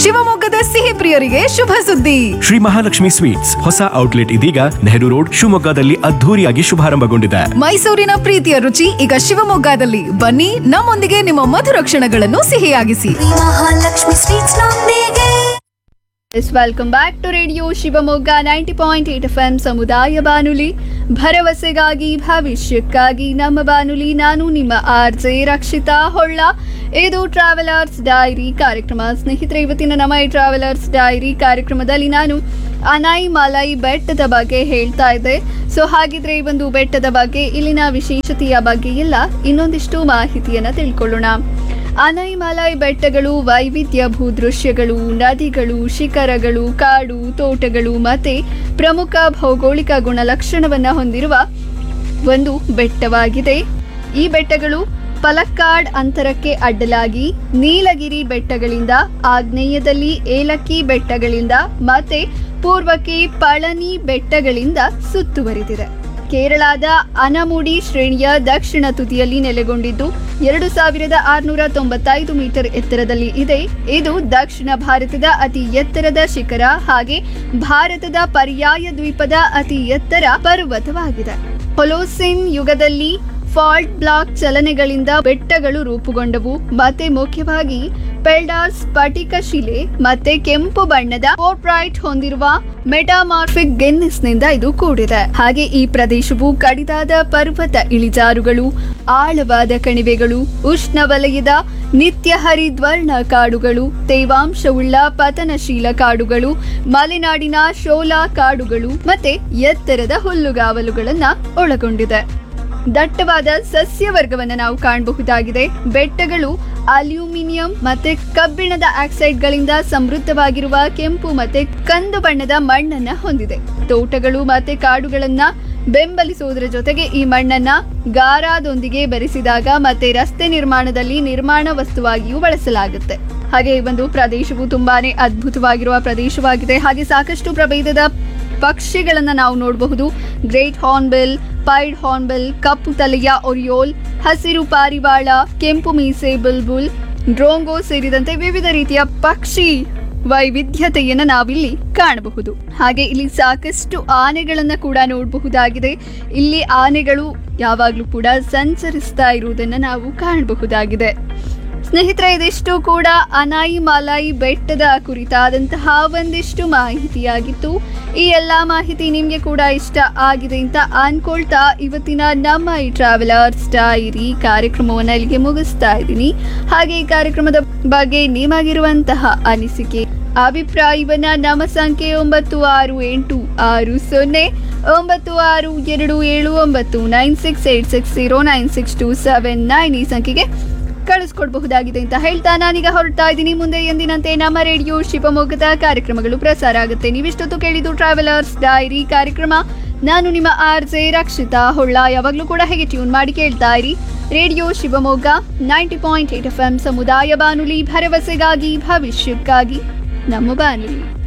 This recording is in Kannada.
ಶಿವಮೊಗ್ಗದ ಸಿಹಿ ಪ್ರಿಯರಿಗೆ ಶುಭ ಸುದ್ದಿ ಶ್ರೀ ಮಹಾಲಕ್ಷ್ಮಿ ಸ್ವೀಟ್ಸ್ ಹೊಸ ಔಟ್ಲೆಟ್ ಇದೀಗ ನೆಹರು ರೋಡ್ ಶಿವಮೊಗ್ಗದಲ್ಲಿ ಅದ್ಧೂರಿಯಾಗಿ ಶುಭಾರಂಭಗೊಂಡಿದೆ ಮೈಸೂರಿನ ಪ್ರೀತಿಯ ರುಚಿ ಈಗ ಶಿವಮೊಗ್ಗದಲ್ಲಿ ಬನ್ನಿ ನಮ್ಮೊಂದಿಗೆ ನಿಮ್ಮ ಮಧುರ ಕ್ಷಣಗಳನ್ನು ಸಿಹಿಯಾಗಿಸಿ ಮಹಾಲಕ್ಷ್ಮಿ ಸ್ವೀಟ್ಸ್ ನೊಂದಿಗೆ yes welcome back to radio Shivamogga ninety point eight F M ಸಮುದಾಯ ಬಾನುಲಿ ಭರವಸೆಗಾಗಿ ಭವಿಷ್ಯಕ್ಕಾಗಿ ನಮ್ಮ ಬಾನುಲಿ ನಾನು ನಿಮ್ಮ ಆರ್ ಜೆ ರಕ್ಷಿತಾ ಹೊಳ್ಳ ಇದು ಟ್ರಾವೆಲರ್ಸ್ ಡೈರಿ ಕಾರ್ಯಕ್ರಮ ಸ್ನೇಹಿತರೆ ಇವತ್ತಿನ ನಮ್ಮ ಈ ಟ್ರಾವೆಲರ್ಸ್ ಡೈರಿ ಕಾರ್ಯಕ್ರಮದಲ್ಲಿ ನಾನು ಅನಾಯಿ ಮಾಲಾಯಿ ಬೆಟ್ಟದ ಬಗ್ಗೆ ಹೇಳ್ತಾ ಇದ್ದೆ ಸೊ ಹಾಗಿದ್ರೆ ಈ ಒಂದು ಬೆಟ್ಟದ ಬಗ್ಗೆ ಇಲ್ಲಿನ ವಿಶೇಷತೆಯ ಬಗ್ಗೆ ಎಲ್ಲ ಇನ್ನೊಂದಿಷ್ಟು ಮಾಹಿತಿಯನ್ನ ತಿಳ್ಕೊಳ್ಳೋಣ ಅನೈಮಲೈ ಬೆಟ್ಟಗಳು ವೈವಿಧ್ಯ ಭೂದೃಶ್ಯಗಳು ನದಿಗಳು ಶಿಖರಗಳು ಕಾಡು ತೋಟಗಳು ಮತ್ತೆ ಪ್ರಮುಖ ಭೌಗೋಳಿಕ ಗುಣಲಕ್ಷಣವನ್ನ ಹೊಂದಿರುವ ಒಂದು ಬೆಟ್ಟವಾಗಿದೆ ಈ ಬೆಟ್ಟಗಳು ಪಲಕ್ಕಾಡ್ ಅಂತರಕ್ಕೆ ಅಡ್ಡಲಾಗಿ ನೀಲಗಿರಿ ಬೆಟ್ಟಗಳಿಂದ ಆಗ್ನೇಯದಲ್ಲಿ ಏಲಕ್ಕಿ ಬೆಟ್ಟಗಳಿಂದ ಮತ್ತೆ ಪೂರ್ವಕ್ಕೆ ಪಳನಿ ಬೆಟ್ಟಗಳಿಂದ ಸುತ್ತುವರಿದಿದೆ ಕೇರಳದ ಅನಮುಡಿ ಶ್ರೇಣಿಯ ದಕ್ಷಿಣ ತುದಿಯಲ್ಲಿ ನೆಲೆಗೊಂಡಿದ್ದು ಎರಡು ಸಾವಿರದ ಆರುನೂರ ತೊಂಬತ್ತೈದು ಮೀಟರ್ ಎತ್ತರದಲ್ಲಿ ಇದೆ ಇದು ದಕ್ಷಿಣ ಭಾರತದ ಅತಿ ಎತ್ತರದ ಶಿಖರ ಹಾಗೆ ಭಾರತದ ಪರ್ಯಾಯ ದ್ವೀಪದ ಅತಿ ಎತ್ತರ ಪರ್ವತವಾಗಿದೆ ಹೊಲೋಸಿನ್ ಯುಗದಲ್ಲಿ ಫಾಲ್ಟ್ ಬ್ಲಾಕ್ ಚಲನೆಗಳಿಂದ ಬೆಟ್ಟಗಳು ರೂಪುಗೊಂಡವು ಮತ್ತೆ ಮುಖ್ಯವಾಗಿ ಪೆಲ್ಡಾರ್ ಸ್ಫಟಿಕ ಶಿಲೆ ಮತ್ತೆ ಕೆಂಪು ಬಣ್ಣದ ಪೋರ್ಟ್ರೈಟ್ ಹೊಂದಿರುವ ಮೆಟಾಮಾರ್ಫಿಕ್ ಗೆನ್ನಿಸ್ನಿಂದ ಇದು ಕೂಡಿದೆ ಹಾಗೆ ಈ ಪ್ರದೇಶವು ಕಡಿದಾದ ಪರ್ವತ ಇಳಿಜಾರುಗಳು ಆಳವಾದ ಕಣಿವೆಗಳು ಉಷ್ಣವಲಯದ ನಿತ್ಯ ಹರಿದ್ವರ್ಣ ಕಾಡುಗಳು ತೇವಾಂಶವುಳ್ಳ ಪತನಶೀಲ ಕಾಡುಗಳು ಮಲೆನಾಡಿನ ಶೋಲಾ ಕಾಡುಗಳು ಮತ್ತೆ ಎತ್ತರದ ಹುಲ್ಲುಗಾವಲುಗಳನ್ನ ಒಳಗೊಂಡಿದೆ ದಟ್ಟವಾದ ಸಸ್ಯವರ್ಗವನ್ನು ನಾವು ಕಾಣಬಹುದಾಗಿದೆ ಬೆಟ್ಟಗಳು ಅಲ್ಯೂಮಿನಿಯಂ ಮತ್ತೆ ಕಬ್ಬಿಣದ ಆಕ್ಸೈಡ್ಗಳಿಂದ ಸಮೃದ್ಧವಾಗಿರುವ ಕೆಂಪು ಮತ್ತೆ ಕಂದು ಬಣ್ಣದ ಮಣ್ಣನ್ನ ಹೊಂದಿದೆ ತೋಟಗಳು ಮತ್ತೆ ಕಾಡುಗಳನ್ನ ಬೆಂಬಲಿಸುವುದರ ಜೊತೆಗೆ ಈ ಮಣ್ಣನ್ನ ಗಾರಾದೊಂದಿಗೆ ಬೆರೆಸಿದಾಗ ಮತ್ತೆ ರಸ್ತೆ ನಿರ್ಮಾಣದಲ್ಲಿ ನಿರ್ಮಾಣ ವಸ್ತುವಾಗಿಯೂ ಬಳಸಲಾಗುತ್ತೆ ಹಾಗೆ ಈ ಒಂದು ಪ್ರದೇಶವು ತುಂಬಾನೇ ಅದ್ಭುತವಾಗಿರುವ ಪ್ರದೇಶವಾಗಿದೆ ಹಾಗೆ ಸಾಕಷ್ಟು ಪ್ರಭೇದದ ಪಕ್ಷಿಗಳನ್ನ ನಾವು ನೋಡಬಹುದು ಗ್ರೇಟ್ ಹಾರ್ನ್ಬಿಲ್ ಪೈಡ್ ಹಾರ್ನ್ಬಿಲ್ ಕಪ್ಪು ತಲೆಯ ಒರಿಯೋಲ್ ಹಸಿರು ಪಾರಿವಾಳ ಕೆಂಪು ಮೀಸೆ ಬುಲ್ಬುಲ್ ಡ್ರೋಂಗೋ ಸೇರಿದಂತೆ ವಿವಿಧ ರೀತಿಯ ಪಕ್ಷಿ ವೈವಿಧ್ಯತೆಯನ್ನು ನಾವಿಲ್ಲಿ ಕಾಣಬಹುದು ಹಾಗೆ ಇಲ್ಲಿ ಸಾಕಷ್ಟು ಆನೆಗಳನ್ನ ಕೂಡ ನೋಡಬಹುದಾಗಿದೆ ಇಲ್ಲಿ ಆನೆಗಳು ಯಾವಾಗಲೂ ಕೂಡ ಸಂಚರಿಸ್ತಾ ಇರುವುದನ್ನು ನಾವು ಕಾಣಬಹುದಾಗಿದೆ ಸ್ನೇಹಿತರೆ ಇದಿಷ್ಟು ಕೂಡ ಅನಾಯಿ ಮಾಲಾಯಿ ಬೆಟ್ಟದ ಕುರಿತಾದಂತಹ ಒಂದಿಷ್ಟು ಮಾಹಿತಿಯಾಗಿತ್ತು ಈ ಎಲ್ಲ ಮಾಹಿತಿ ನಿಮಗೆ ಕೂಡ ಇಷ್ಟ ಆಗಿದೆ ಅಂತ ಅನ್ಕೊಳ್ತಾ ಇವತ್ತಿನ ನಮ್ಮ ಈ ಟ್ರಾವೆಲರ್ಸ್ ಡೈರಿ ಕಾರ್ಯಕ್ರಮವನ್ನು ಇಲ್ಲಿಗೆ ಮುಗಿಸ್ತಾ ಇದ್ದೀನಿ ಹಾಗೆ ಈ ಕಾರ್ಯಕ್ರಮದ ಬಗ್ಗೆ ನಿಮಗಿರುವಂತಹ ಅನಿಸಿಕೆ ಅಭಿಪ್ರಾಯವನ್ನ ನಮ್ಮ ಸಂಖ್ಯೆ ಒಂಬತ್ತು ಆರು ಎಂಟು ಆರು ಸೊನ್ನೆ ಒಂಬತ್ತು ಆರು ಎರಡು ಏಳು ಒಂಬತ್ತು nine six eight six zero nine six two seven nine ಈ ಸಂಖ್ಯೆಗೆ ಕಳಿಸ್ಕೊಡ್ಬಹುದಾಗಿದೆ ಅಂತ ಹೇಳ್ತಾ ನಾನೀಗ ಹೊರಡ್ತಾ ಇದ್ದೀನಿ ಮುಂದೆ ಎಂದಿನಂತೆ ನಮ್ಮ ರೇಡಿಯೋ ಶಿವಮೊಗ್ಗದ ಕಾರ್ಯಕ್ರಮಗಳು ಪ್ರಸಾರ ಆಗುತ್ತೆ ನೀವಿಷ್ಟೊತ್ತು ಕೇಳಿದ್ದು ಟ್ರಾವೆಲರ್ಸ್ ಡೈರಿ ಕಾರ್ಯಕ್ರಮ ನಾನು ನಿಮ್ಮ ಆರ್ ಜೆ ರಕ್ಷಿತಾ ಹೊಳ್ಳ ಯಾವಾಗಲೂ ಕೂಡ ಹೇಗೆ ಟ್ಯೂನ್ ಮಾಡಿ ಕೇಳ್ತಾ ಇರಿ radio Shivamogga ninety point eight F M ಸಮುದಾಯ ಬಾನುಲಿ ಭರವಸೆಗಾಗಿ ಭವಿಷ್ಯಕ್ಕಾಗಿ ನಮ್ಮ ಬಾನುಲಿ